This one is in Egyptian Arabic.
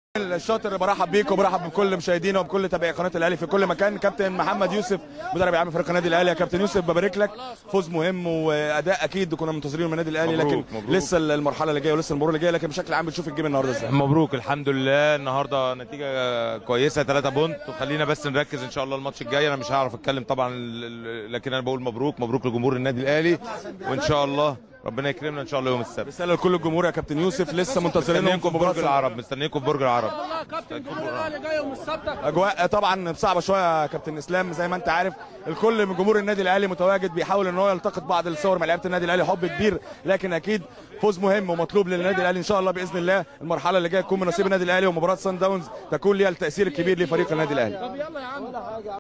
الشاطر برحب بيك وبرحب بكل مشاهدينا وبكل تابعي قناه الاهلي في كل مكان كابتن محمد يوسف مدرب عام فريق النادي الاهلي يا كابتن يوسف ببارك لك فوز مهم واداء اكيد كنا منتظرينه من النادي الاهلي مبروك، لكن مبروك. لسه المرحله اللي جايه ولسه المرور اللي جايه لكن بشكل عام بتشوف الجيم النهارده ازاي مبروك الحمد لله النهارده نتيجه كويسه 3 بونت وخلينا بس نركز ان شاء الله الماتش الجاي انا مش هعرف اتكلم طبعا ال- ال- لكن انا بقول مبروك مبروك لجمهور النادي الاهلي وان شاء الله ربنا يكرمنا ان شاء الله يوم السبت رساله لكل الجمهور يا كابتن يوسف لسه منتظرينهم مستنيينكم في في مباراه برج العرب مستنيينكم في برج العرب والله يا كابتن جمهور الاهلي جاي يوم السبت اجواء طبعا صعبه شويه يا كابتن اسلام زي ما انت عارف الكل من جمهور النادي الاهلي متواجد بيحاول ان هو يلتقط بعض الصور مع لعيبه النادي الاهلي حب كبير لكن اكيد فوز مهم ومطلوب للنادي الاهلي ان شاء الله باذن الله المرحله اللي جايه تكون من نصيب النادي الاهلي ومباراه سان داونز تكون ليها التاثير الكبير لفريق النادي الاهلي طب يلا يا عم